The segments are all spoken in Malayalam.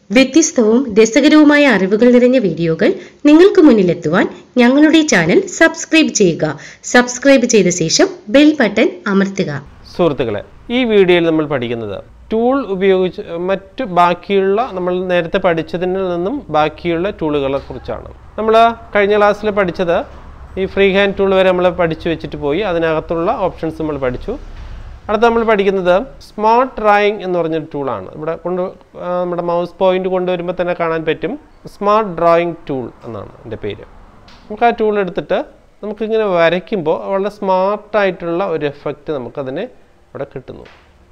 വ്യത്യസ്തവും രസകരവുമായ അറിവുകൾ നിറഞ്ഞ വീഡിയോകൾ നിങ്ങൾക്ക് മുന്നിലെത്തുവാൻ ഞങ്ങളുടെ ചാനൽ സബ്സ്ക്രൈബ് ചെയ്യുക സബ്സ്ക്രൈബ് ചെയ്ത ശേഷം ബെൽ ബട്ടൺ അമർത്തുക സുഹൃത്തുക്കളെ ഈ വീഡിയോയിൽ നമ്മൾ പഠിക്കുന്നത് ടൂൾ ഉപയോഗിച്ച് മറ്റ് ബാക്കിയുള്ള നമ്മൾ നേരത്തെ പഠിച്ചതിൽ നിന്നും ബാക്കിയുള്ള ടൂളുകളെ കുറിച്ചാണ് നമ്മൾ കഴിഞ്ഞ ക്ലാസ്സിൽ പഠിച്ചത് ഈ ഫ്രീ ഹാൻഡ് ടൂൾ വരെ നമ്മൾ പഠിച്ചു വെച്ചിട്ട് പോയി അതിനകത്തുള്ള ഓപ്ഷൻസ് നമ്മൾ പഠിച്ചു അടുത്ത നമ്മൾ പഠിക്കുന്നത് സ്മാർട്ട് ഡ്രായിങ് എന്ന് പറഞ്ഞൊരു ടൂളാണ് ഇവിടെ കൊണ്ട് ആ, നമ്മുടെ മൗസ് പോയിന്റ് കൊണ്ടുവരുമ്പോൾ തന്നെ കാണാൻ പറ്റും സ്മാർട്ട് ഡ്രോയിങ് ടൂൾ എന്നാണ് എൻ്റെ പേര് നമുക്ക് ആ ടൂൾ എടുത്തിട്ട് നമുക്കിങ്ങനെ വരയ്ക്കുമ്പോൾ വളരെ സ്മാർട്ടായിട്ടുള്ള ഒരു എഫക്റ്റ് നമുക്കതിന് ഇവിടെ കിട്ടുന്നു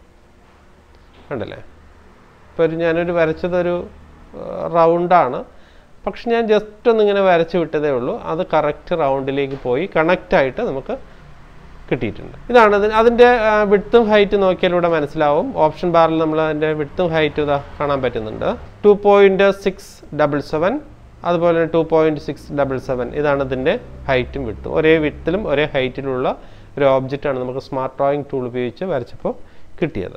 കണ്ടല്ലേ ഇപ്പോൾ ഒരു ഞാനൊരു വരച്ചതൊരു റൗണ്ടാണ് പക്ഷെ ഞാൻ ജസ്റ്റ് ഒന്നിങ്ങനെ വരച്ച് വിട്ടതേ ഉള്ളൂ അത് കറക്റ്റ് റൗണ്ടിലേക്ക് പോയി കണക്റ്റായിട്ട് നമുക്ക് കിട്ടിയിട്ടുണ്ട് ഇതാണ് അതിന് അതിൻ്റെ വിട്ടും ഹൈറ്റ് നോക്കിയാൽ ഇവിടെ മനസ്സിലാവും ഓപ്ഷൻ ബാറിൽ നമ്മൾ അതിൻ്റെ വിട്ടും ഹൈറ്റും ഇതാ കാണാൻ പറ്റുന്നുണ്ട് two point six double seven അതുപോലെ two point six double seven ഇതാണ് ഇതിൻ്റെ ഹൈറ്റും വിട്ടും ഒരേ വിട്ടിലും ഒരേ ഹൈറ്റിലുള്ള ഒരു ഓബ്ജക്റ്റാണ് നമുക്ക് സ്മാർട്ട് ഡ്രോയിങ് ടൂൾ ഉപയോഗിച്ച് വരച്ചപ്പോൾ കിട്ടിയത്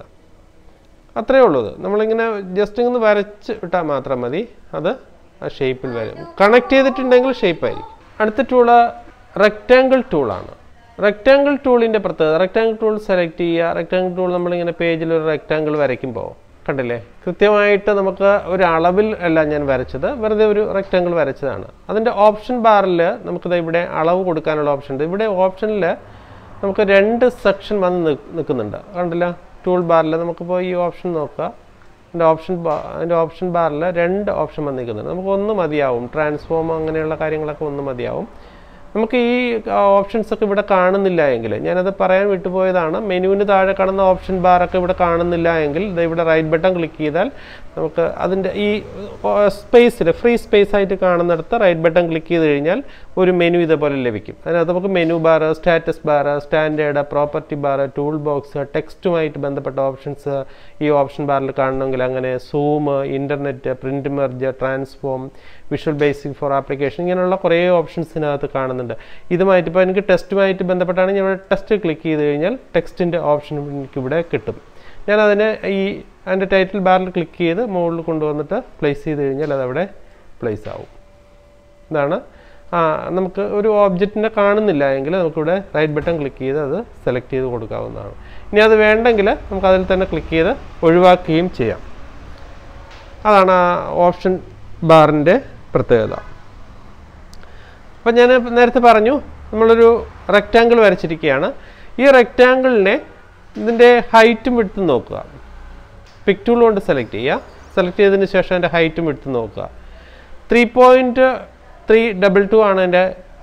അത്രയേ ഉള്ളൂ ഇത് നമ്മളിങ്ങനെ ജസ്റ്റ് ഇങ്ങനെ വരച്ച് വിട്ടാൽ മാത്രം മതി അത് ആ ഷേപ്പിൽ വരും കണക്ട് ചെയ്തിട്ടുണ്ടെങ്കിൽ ഷേപ്പ് ആയിരിക്കും അടുത്ത ടൂള് റെക്റ്റാങ്കിൾ ടൂളാണ് റെക്റ്റാങ്കിൾ ടൂളിൻ്റെ പ്രത്യേകത റെക്റ്റാങ്കിൾ ടൂൾ സെലക്ട് ചെയ്യുക റെക്റ്റാങ്കിൾ ടൂൾ നമ്മളിങ്ങനെ പേജിൽ ഒരു റെക്റ്റാങ്കിൾ വരയ്ക്കുമ്പോൾ കണ്ടില്ലേ കൃത്യമായിട്ട് നമുക്ക് ഒരു അളവിൽ അല്ല ഞാൻ വരച്ചത് വെറുതെ ഒരു റെക്റ്റാങ്കിൾ വരച്ചതാണ് അതിൻ്റെ ഓപ്ഷൻ ബാറിൽ നമുക്കിത് ഇവിടെ അളവ് കൊടുക്കാനുള്ള ഓപ്ഷൻ ഉണ്ട് ഇവിടെ ഓപ്ഷനിൽ നമുക്ക് രണ്ട് സെക്ഷൻ വന്ന് നിക്ക് നിൽക്കുന്നുണ്ട് കണ്ടില്ല ടൂൾ ബാറിൽ നമുക്കിപ്പോൾ ഈ ഓപ്ഷൻ നോക്കുക അതിൻ്റെ ഓപ്ഷൻ ബാ അതിൻ്റെ ഓപ്ഷൻ ബാറിൽ രണ്ട് ഓപ്ഷൻ വന്നിരിക്കുന്നുണ്ട് നമുക്ക് ഒന്ന് മതിയാവും ട്രാൻസ്ഫോം അങ്ങനെയുള്ള കാര്യങ്ങളൊക്കെ ഒന്ന് മതിയാവും നമുക്ക് ഈ ഓപ്ഷൻസ് ഒക്കെ ഇവിടെ കാണുന്നില്ല എങ്കിൽ ഞാനത് പറയാൻ വിട്ടുപോയതാണ് മെനുവിന് താഴെ കാണുന്ന ഓപ്ഷൻ ബാറൊക്കെ ഇവിടെ കാണുന്നില്ല എങ്കിൽ ദേ ഇവിടെ റൈറ്റ് ബട്ടൺ ക്ലിക്ക് ചെയ്താൽ നമുക്ക് അതിൻ്റെ ഈ സ്പേസിൽ ഫ്രീ സ്പേസ് ആയിട്ട് കാണുന്നിടത്ത് റൈറ്റ് ബട്ടൺ ക്ലിക്ക് ചെയ്ത് കഴിഞ്ഞാൽ ഒരു മെനു ഇതേപോലെ ലഭിക്കും അതിനകത്ത് നമുക്ക് menu bar status bar standard property bar tool box ടെക്സ്റ്റുമായിട്ട് ബന്ധപ്പെട്ട ഓപ്ഷൻസ് ഈ ഓപ്ഷൻ ബാറിൽ കാണണമെങ്കിൽ അങ്ങനെ zoom internet print merge transform visual basic for application ഇങ്ങനെയുള്ള കുറേ ഓപ്ഷൻസ് ഇതിനകത്ത് കാണുന്നുണ്ട് ഇതുമായിട്ട് ഇപ്പോൾ എനിക്ക് ടെസ്റ്റുമായിട്ട് ബന്ധപ്പെട്ടാണെങ്കിൽ ഇവിടെ ടെസ്റ്റ് ക്ലിക്ക് ചെയ്ത് കഴിഞ്ഞാൽ ടെക്സ്റ്റിൻ്റെ ഓപ്ഷൻ എനിക്ക് ഇവിടെ കിട്ടും ഞാൻ അതിന് ഈ അതിൻ്റെ ടൈറ്റിൽ ബാറിൽ ക്ലിക്ക് ചെയ്ത് മുകളിൽ കൊണ്ടുവന്നിട്ട് പ്ലേസ് ചെയ്ത് കഴിഞ്ഞാൽ അതവിടെ പ്ലേസ് ആവും ഇതാണ് ആ നമുക്ക് ഒരു ഓബ്ജക്റ്റിനെ കാണുന്നില്ല എങ്കിൽ നമുക്കിവിടെ റൈറ്റ് ബട്ടൺ ക്ലിക്ക് ചെയ്ത് അത് സെലക്ട് ചെയ്ത് കൊടുക്കാവുന്നതാണ് ഇനി അത് വേണ്ടെങ്കിൽ നമുക്ക് അതിൽ തന്നെ ക്ലിക്ക് ചെയ്ത് ഒഴിവാക്കുകയും ചെയ്യാം അതാണ് ആ ഓപ്ഷൻ ബാറിൻ്റെ പ്രത്യേകത അപ്പം ഞാൻ നേരത്തെ പറഞ്ഞു നമ്മളൊരു റെക്റ്റാങ്കിൾ വരച്ചിരിക്കുകയാണ് ഈ റെക്റ്റാങ്കിളിനെ ഇതിൻ്റെ ഹൈറ്റും വിട്ടും നോക്കുക പിക് ടൂൾ കൊണ്ട് സെലക്ട് ചെയ്യുക സെലക്ട് ചെയ്തതിന് ശേഷം അതിൻ്റെ ഹൈറ്റും വിട്ടും നോക്കുക three point three double two ആണ് എൻ്റെ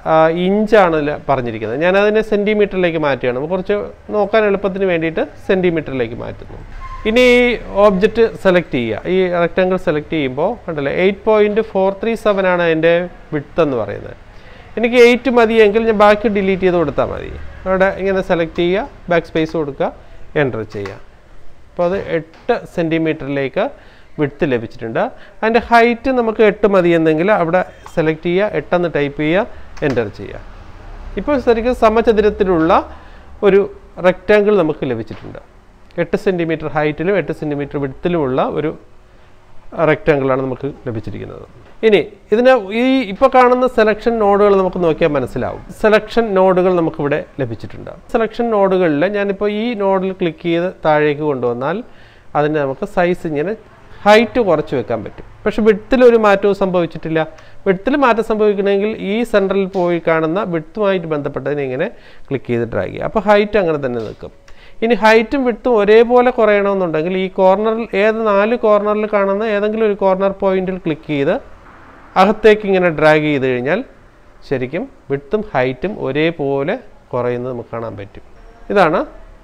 ഇഞ്ചാണ് ഇതിൽ പറഞ്ഞിരിക്കുന്നത് ഞാനതിനെ സെൻറ്റിമീറ്ററിലേക്ക് മാറ്റുകയാണ് നമുക്ക് കുറച്ച് നോക്കാൻ എളുപ്പത്തിന് വേണ്ടിയിട്ട് സെൻറ്റിമീറ്ററിലേക്ക് മാറ്റുന്നു ഇനി ഈ ഓബ്ജക്റ്റ് സെലക്ട് ചെയ്യുക ഈ റെക്റ്റാങ്കിൾ സെലക്ട് ചെയ്യുമ്പോൾ കണ്ടല്ലേ eight point four three seven ആണ് എൻ്റെ വിട്ത് എന്ന് പറയുന്നത് എനിക്ക് എയ്റ്റ് മതിയെങ്കിൽ ഞാൻ ബാക്കി ഡിലീറ്റ് ചെയ്ത് കൊടുത്താൽ മതി അവിടെ ഇങ്ങനെ സെലക്ട് ചെയ്യുക ബാക്ക് സ്പേസ് കൊടുക്കുക എൻ്റർ ചെയ്യുക അപ്പോൾ അത് എട്ട് സെൻറ്റിമീറ്ററിലേക്ക് വിട്ത് ലഭിച്ചിട്ടുണ്ട് അതിൻ്റെ ഹൈറ്റ് നമുക്ക് എട്ട് മതിയെന്നെങ്കിൽ അവിടെ സെലക്ട് ചെയ്യുക എട്ടെന്ന് ടൈപ്പ് ചെയ്യുക എൻ്റർ ചെയ്യുക ഇപ്പോൾ ശരിക്കും സമചതുരത്തിലുള്ള ഒരു റെക്റ്റാങ്കിൾ നമുക്ക് ലഭിച്ചിട്ടുണ്ട് എട്ട് സെൻറ്റിമീറ്റർ ഹൈറ്റിലും എട്ട് സെൻറ്റിമീറ്റർ വിട്ത്തിലുമുള്ള ഒരു റെക്റ്റാങ്കിളാണ് നമുക്ക് ലഭിച്ചിരിക്കുന്നത് ഇനി ഇതിന് ഈ ഇപ്പോൾ കാണുന്ന സെലക്ഷൻ നോഡുകൾ നമുക്ക് നോക്കിയാൽ മനസ്സിലാവും സെലക്ഷൻ നോഡുകൾ നമുക്കിവിടെ ലഭിച്ചിട്ടുണ്ട് സെലക്ഷൻ നോഡുകളിൽ ഞാനിപ്പോൾ ഈ നോഡിൽ ക്ലിക്ക് ചെയ്ത് താഴേക്ക് കൊണ്ടുവന്നാൽ അതിന് നമുക്ക് സൈസ് ഇങ്ങനെ ഹൈറ്റ് കുറച്ച് വെക്കാൻ പറ്റും പക്ഷെ വിട്ത്തിൽ ഒരു മാറ്റവും സംഭവിച്ചിട്ടില്ല വിട്ത്തിൽ മാറ്റം സംഭവിക്കണമെങ്കിൽ ഈ സെൻറ്ററിൽ പോയി കാണുന്ന വിട്ടുമായിട്ട് ബന്ധപ്പെട്ടതിനെ ഇങ്ങനെ ക്ലിക്ക് ചെയ്ത് ഡ്രാഗ് ചെയ്യുക അപ്പോൾ ഹൈറ്റ് അങ്ങനെ തന്നെ നിൽക്കും ഇനി ഹൈറ്റും വിട്ടും ഒരേപോലെ കുറയണമെന്നുണ്ടെങ്കിൽ ഈ കോർണറിൽ ഏത് നാല് കോർണറിൽ കാണുന്ന ഏതെങ്കിലും ഒരു കോർണർ പോയിന്റിൽ ക്ലിക്ക് ചെയ്ത് അകത്തേക്ക് ഇങ്ങനെ ഡ്രാഗ് ചെയ്ത് കഴിഞ്ഞാൽ ശരിക്കും വിട്ടും ഹൈറ്റും ഒരേപോലെ കുറയുന്നത് നമുക്ക് കാണാൻ പറ്റും ഇതാണ്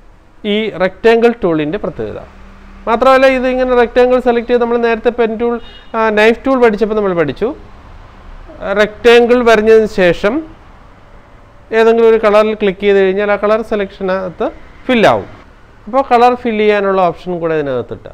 ഈ റെക്റ്റാങ്കിൾ ടൂളിൻ്റെ പ്രത്യേകത മാത്രമല്ല ഇത് ഇങ്ങനെ റെക്റ്റാങ്കിൾ സെലക്ട് ചെയ്ത് നമ്മൾ നേരത്തെ പെൻ ടൂൾ നൈഫ് ടൂൾ പഠിച്ചപ്പോൾ നമ്മൾ പഠിച്ചു റെക്റ്റാങ്കിൾ വരഞ്ഞതിന് ശേഷം ഏതെങ്കിലും ഒരു കളറിൽ ക്ലിക്ക് ചെയ്ത് കഴിഞ്ഞാൽ ആ കളർ സെലക്ഷനകത്ത് ഫില്ലാവും അപ്പോൾ കളർ ഫില്ല് ചെയ്യാനുള്ള ഓപ്ഷൻ കൂടെ ഇതിനകത്തിട്ട്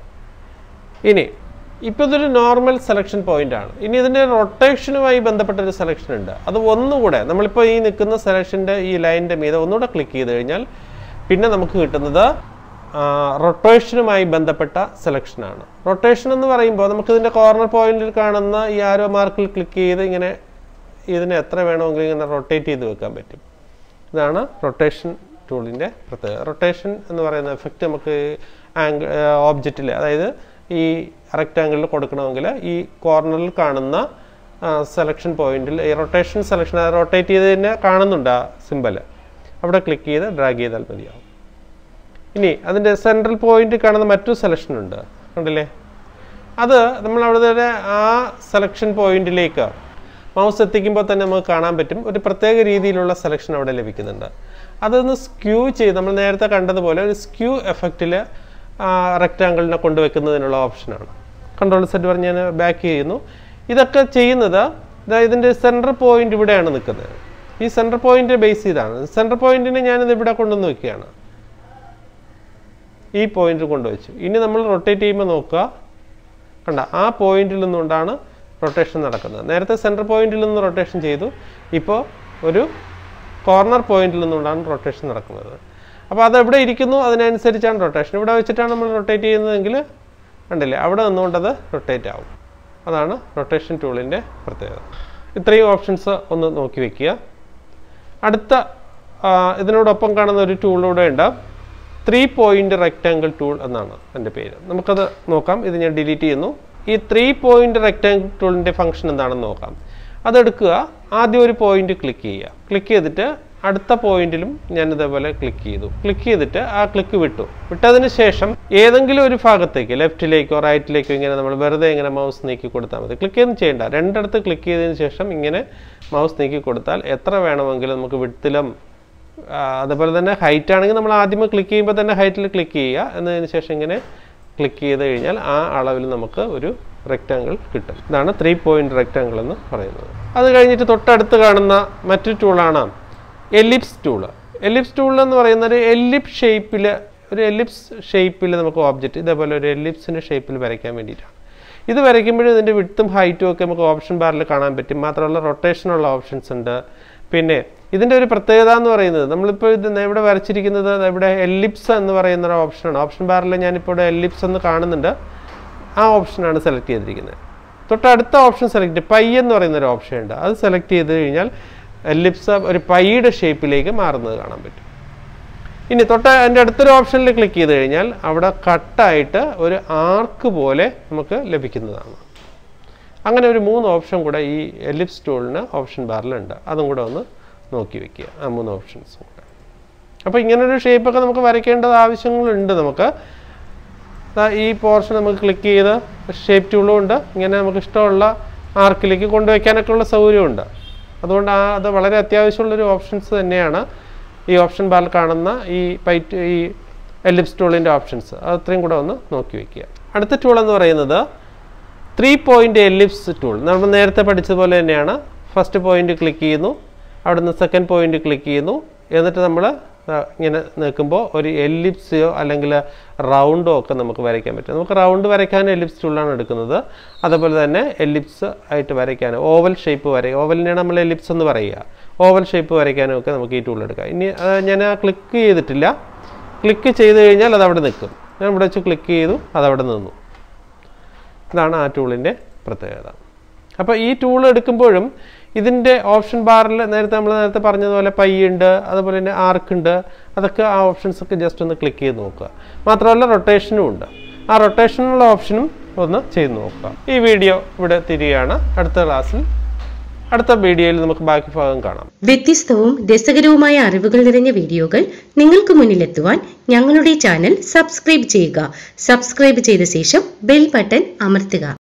ഇനി ഇപ്പോൾ ഇതൊരു നോർമൽ സെലക്ഷൻ പോയിന്റ് ആണ് ഇനി ഇതിൻ്റെ റൊട്ടേഷനുമായി ബന്ധപ്പെട്ട ഒരു സെലക്ഷൻ ഉണ്ട് അത് ഒന്നുകൂടെ നമ്മളിപ്പോൾ ഈ നിൽക്കുന്ന സെലക്ഷൻ്റെ ഈ ലൈനിൻ്റെ മീതെ ഒന്നുകൂടെ ക്ലിക്ക് ചെയ്ത് കഴിഞ്ഞാൽ പിന്നെ നമുക്ക് കിട്ടുന്നത് റൊട്ടേഷനുമായി ബന്ധപ്പെട്ട സെലക്ഷനാണ് റൊട്ടേഷൻ എന്ന് പറയുമ്പോൾ നമുക്ക് ഇതിൻ്റെ കോർണർ പോയിന്റിൽ കാണുന്ന ഈ ആരോ മാർക്കിൽ ക്ലിക്ക് ചെയ്ത് ഇങ്ങനെ ഇതിനെ എത്ര വേണമെങ്കിലും ഇങ്ങനെ റൊട്ടേറ്റ് ചെയ്ത് വെക്കാൻ പറ്റും ഇതാണ് റൊട്ടേഷൻ ടൂളിൻ്റെ പ്രത്യേകത റൊട്ടേഷൻ എന്ന് പറയുന്ന എഫക്റ്റ് നമുക്ക് ആംഗിൾ ഓബ്ജക്റ്റിൽ അതായത് ഈ റെക്റ്റാങ്കിളിൽ കൊടുക്കണമെങ്കിൽ ഈ കോർണറിൽ കാണുന്ന സെലക്ഷൻ പോയിന്റിൽ ഈ റൊട്ടേഷൻ സെലക്ഷൻ റൊട്ടേറ്റ് ചെയ്ത് തന്നെ കാണുന്നുണ്ട് ആ സിമ്പൽ അവിടെ ക്ലിക്ക് ചെയ്ത് ഡ്രാഗ് ചെയ്താൽ മതിയാവും ഇനി അതിൻ്റെ സെൻട്രൽ പോയിന്റ് കാണുന്ന മറ്റൊരു സെലക്ഷൻ ഉണ്ട് കണ്ടില്ലേ അത് നമ്മൾ അവിടെ ആ സെലക്ഷൻ പോയിന്റിലേക്ക് മൗസ് എത്തിക്കുമ്പോൾ തന്നെ നമുക്ക് കാണാൻ പറ്റും ഒരു പ്രത്യേക രീതിയിലുള്ള സെലക്ഷൻ അവിടെ ലഭിക്കുന്നുണ്ട് അതൊന്ന് സ്ക്യൂ ചെയ്ത് നമ്മൾ നേരത്തെ കണ്ടതുപോലെ ഒരു സ്ക്യൂ എഫക്റ്റിൽ റെക്റ്റാങ്കിളിനെ കൊണ്ടുവെക്കുന്നതിനുള്ള ഓപ്ഷനാണ് കൺട്രോൾ സെറ്റ് പറഞ്ഞ് ഞാൻ ബാക്ക് ചെയ്യുന്നു ഇതൊക്കെ ചെയ്യുന്നത് ഇതാ ഇതിൻ്റെ സെൻറ്റർ പോയിന്റ് ഇവിടെയാണ് നിൽക്കുന്നത് ഈ സെൻറ്റർ പോയിന്റ് ബേസ് ചെയ്താണ് സെൻറ്റർ പോയിന്റിനെ ഞാനിത് ഇവിടെ കൊണ്ടുവന്ന് വെക്കുകയാണ് ഈ പോയിന്റ് കൊണ്ടുവച്ചു ഇനി നമ്മൾ റൊട്ടേറ്റ് ചെയ്യുമ്പോൾ നോക്കുക കണ്ട ആ പോയിന്റിൽ നിന്നുകൊണ്ടാണ് റൊട്ടേഷൻ നടക്കുന്നത് നേരത്തെ സെൻറ്റർ പോയിന്റിൽ നിന്ന് റൊട്ടേഷൻ ചെയ്തു ഇപ്പോൾ ഒരു കോർണർ പോയിന്റിൽ നിന്നുകൊണ്ടാണ് റൊട്ടേഷൻ നടക്കുന്നത് അപ്പോൾ അത് എവിടെ ഇരിക്കുന്നു അതിനനുസരിച്ചാണ് റൊട്ടേഷൻ ഇവിടെ വെച്ചിട്ടാണ് നമ്മൾ റൊട്ടേറ്റ് ചെയ്യുന്നതെങ്കിൽ കണ്ടില്ലേ അവിടെ നിന്നുകൊണ്ടത് റൊട്ടേറ്റ് ആവും അതാണ് റൊട്ടേഷൻ ടൂളിൻ്റെ പ്രത്യേകത ഇത്രയും ഓപ്ഷൻസ് ഒന്ന് നോക്കി വെക്കുക അടുത്ത ആ, ഇതിനോടൊപ്പം കാണുന്ന ഒരു ടൂളൂടെ ഉണ്ട് ത്രീ പോയിന്റ് റെക്റ്റാങ്കിൾ ടൂൾ എന്നാണ് എൻ്റെ പേര് നമുക്കത് നോക്കാം ഇത് ഞാൻ ഡിലീറ്റ് ചെയ്യുന്നു ഈ ത്രീ പോയിന്റ് റെക്റ്റാങ്കിൾ ടൂളിൻ്റെ ഫംഗ്ഷൻ എന്താണെന്ന് നോക്കാം അതെടുക്കുക ആദ്യം ഒരു പോയിന്റ് ക്ലിക്ക് ചെയ്യുക ക്ലിക്ക് ചെയ്തിട്ട് അടുത്ത പോയിന്റിലും ഞാൻ ഇതേപോലെ ക്ലിക്ക് ചെയ്തു ക്ലിക്ക് ചെയ്തിട്ട് ആ ക്ലിക്ക് വിട്ടു വിട്ടതിന് ശേഷം ഏതെങ്കിലും ഒരു ഭാഗത്തേക്ക് ലെഫ്റ്റിലേക്കോ റൈറ്റിലേക്കോ ഇങ്ങനെ നമ്മൾ വെറുതെ ഇങ്ങനെ മൗസ് നീക്കി കൊടുത്താൽ മതി ക്ലിക്ക് ഒന്നും ചെയ്യണ്ട രണ്ടിടത്ത് ക്ലിക്ക് ചെയ്തതിന് ശേഷം ഇങ്ങനെ മൗസ് നീക്കി കൊടുത്താൽ എത്ര വേണമെങ്കിലും നമുക്ക് വിട്ടിലും ആ, അതുപോലെ തന്നെ ഹൈറ്റ് ആണെങ്കിൽ നമ്മൾ ആദ്യമേ ക്ലിക്ക് ചെയ്യുമ്പോൾ തന്നെ ഹൈറ്റിൽ ക്ലിക്ക് ചെയ്യുക എന്നതിന് ശേഷം ഇങ്ങനെ ക്ലിക്ക് ചെയ്ത് കഴിഞ്ഞാൽ ആ അളവിൽ നമുക്ക് ഒരു റെക്റ്റാങ്കിൾ കിട്ടും ഇതാണ് ത്രീ പോയിന്റ് റെക്റ്റാങ്കിൾ എന്ന് പറയുന്നത് അത് കഴിഞ്ഞിട്ട് തൊട്ടടുത്ത് കാണുന്ന മറ്റൊരു ടൂളാണ് എലിപ്സ് ടൂള് എലിപ്സ് ടൂൾ എന്ന് പറയുന്നത് എലിപ്സ് ഷേപ്പിൽ ഒരു എലിപ്സ് ഷേപ്പിൽ നമുക്ക് ഓബ്ജക്റ്റ് ഇതേപോലെ ഒരു എലിപ്സിൻ്റെ ഷേപ്പിൽ വരയ്ക്കാൻ വേണ്ടിയിട്ടാണ് ഇത് വരയ്ക്കുമ്പോഴും ഇതിൻ്റെ വിട്ടും ഹൈറ്റും ഒക്കെ നമുക്ക് ഓപ്ഷൻ ബാറിൽ കാണാൻ പറ്റും മാത്രമല്ല റൊട്ടേഷനുള്ള ഓപ്ഷൻസ് ഉണ്ട് പിന്നെ ഇതിൻ്റെ ഒരു പ്രത്യേകത എന്ന് പറയുന്നത് നമ്മളിപ്പോൾ ഇത് ദേ ഇവിടെ വരച്ചിരിക്കുന്നത് ദേ ഇവിടെ എല്ലിപ്സ് എന്ന് പറയുന്ന ഒരു ഓപ്ഷനാണ് ഓപ്ഷൻ ബാറിൽ ഞാനിപ്പോൾ ഇവിടെ എല്ലിപ്സ് എന്ന് കാണുന്നുണ്ട് ആ ഓപ്ഷനാണ് സെലക്ട് ചെയ്തിരിക്കുന്നത് തൊട്ടടുത്ത ഓപ്ഷൻ സെലക്ട് പൈ എന്ന് പറയുന്ന ഒരു ഓപ്ഷൻ ഉണ്ട് അത് സെലക്ട് ചെയ്ത് കഴിഞ്ഞാൽ എല്ലിപ്സ് ഒരു പൈയുടെ ഷേപ്പിലേക്ക് മാറുന്നത് കാണാൻ പറ്റും ഇനി തൊട്ട് അതിൻ്റെ അടുത്തൊരു ഓപ്ഷനിൽ ക്ലിക്ക് ചെയ്ത് കഴിഞ്ഞാൽ അവിടെ കട്ടായിട്ട് ഒരു ആർക്ക് പോലെ നമുക്ക് ലഭിക്കുന്നതാണ് അങ്ങനെ ഒരു മൂന്ന് ഓപ്ഷൻ കൂടെ ഈ എലിപ്സ് ടൂളിന് ഓപ്ഷൻ ബാറിലുണ്ട് അതും കൂടെ ഒന്ന് നോക്കി വെക്കുക ആ മൂന്ന് ഓപ്ഷൻസും കൂടെ അപ്പോൾ ഇങ്ങനൊരു ഷേപ്പൊക്കെ നമുക്ക് വരയ്ക്കേണ്ടത് ആവശ്യങ്ങളുണ്ട് നമുക്ക് ദാ ഈ പോർഷൻ നമുക്ക് ക്ലിക്ക് ചെയ്ത് ഷേപ്പ് ടൂളും ഉണ്ട് ഇങ്ങനെ നമുക്ക് ഇഷ്ടമുള്ള ആർക്കിലേക്ക് കൊണ്ടുവയ്ക്കാനൊക്കെ ഉള്ള സൗകര്യമുണ്ട് അതുകൊണ്ട് ആ അത് വളരെ അത്യാവശ്യമുള്ളൊരു ഓപ്ഷൻസ് തന്നെയാണ് ഈ ഓപ്ഷൻ ബാറിൽ കാണുന്ന ഈ പൈറ്റ് ഈ എലിപ്സ് ടൂളിൻ്റെ ഓപ്ഷൻസ് അത് അത്രയും കൂടെ ഒന്ന് നോക്കി വയ്ക്കുക അടുത്ത ടൂൾ എന്ന് പറയുന്നത് ത്രീ പോയിന്റ് എലിപ്സ് ടൂൾ നമ്മൾ നേരത്തെ പഠിച്ചതുപോലെ തന്നെയാണ് ഫസ്റ്റ് പോയിന്റ് ക്ലിക്ക് ചെയ്യുന്നു അവിടെ നിന്ന് സെക്കൻഡ് പോയിന്റ് ക്ലിക്ക് ചെയ്യുന്നു എന്നിട്ട് നമ്മൾ ഇങ്ങനെ നിൽക്കുമ്പോൾ ഒരു എലിപ്സോ അല്ലെങ്കിൽ റൗണ്ടോ ഒക്കെ നമുക്ക് വരയ്ക്കാൻ പറ്റും നമുക്ക് റൗണ്ട് വരയ്ക്കാൻ എലിപ്സ് ടൂളാണ് എടുക്കുന്നത് അതുപോലെ തന്നെ എലിപ്സ് ആയിട്ട് വരയ്ക്കാൻ ഓവൽ ഷേപ്പ് വര ഓവലിനെയാണ് നമ്മൾ എലിപ്സ് എന്ന് പറയുക ഓവൽ ഷേപ്പ് വരയ്ക്കാനും ഒക്കെ നമുക്ക് ഈ ടൂൾ എടുക്കാം ഇനി അത് ഞാൻ ആ ക്ലിക്ക് ചെയ്തിട്ടില്ല ക്ലിക്ക് ചെയ്ത് കഴിഞ്ഞാൽ അത് അവിടെ നിൽക്കും ഞാൻ ഇവിടെ വെച്ച് ക്ലിക്ക് ചെയ്തു അതവിടെ നിന്നു ഇതാണ് ആ ടൂളിൻ്റെ പ്രത്യേകത അപ്പോൾ ഈ ടൂൾ എടുക്കുമ്പോഴും ഇതിൻ്റെ ഓപ്ഷൻ ബാറിൽ നേരത്തെ നമ്മൾ നേരത്തെ പറഞ്ഞതുപോലെ പൈ ഉണ്ട് അതുപോലെ തന്നെ ആർക്ക് ഉണ്ട് അതൊക്കെ ആ ഓപ്ഷൻസ് ഒക്കെ ജസ്റ്റ് ഒന്ന് ക്ലിക്ക് ചെയ്ത് നോക്കുക മാത്രമല്ല റൊട്ടേഷനും ഉണ്ട് ആ റൊട്ടേഷനുള്ള ഓപ്ഷനും ഒന്ന് ചെയ്ത് നോക്കുക ഈ വീഡിയോ ഇവിടെ തിരികെയാണ് അടുത്ത ക്ലാസ്സിൽ അടുത്ത വീഡിയോയിൽ നമുക്ക് ബാക്കി ഭാഗം കാണാം വ്യത്യസ്തവും രസകരവുമായ അറിവുകൾ നിറഞ്ഞ വീഡിയോകൾ നിങ്ങൾക്ക് മുന്നിലെത്തുവാൻ ഞങ്ങളുടെ ചാനൽ സബ്സ്ക്രൈബ് ചെയ്യുക സബ്സ്ക്രൈബ് ചെയ്ത ശേഷം ബെൽ ബട്ടൺ അമർത്തുക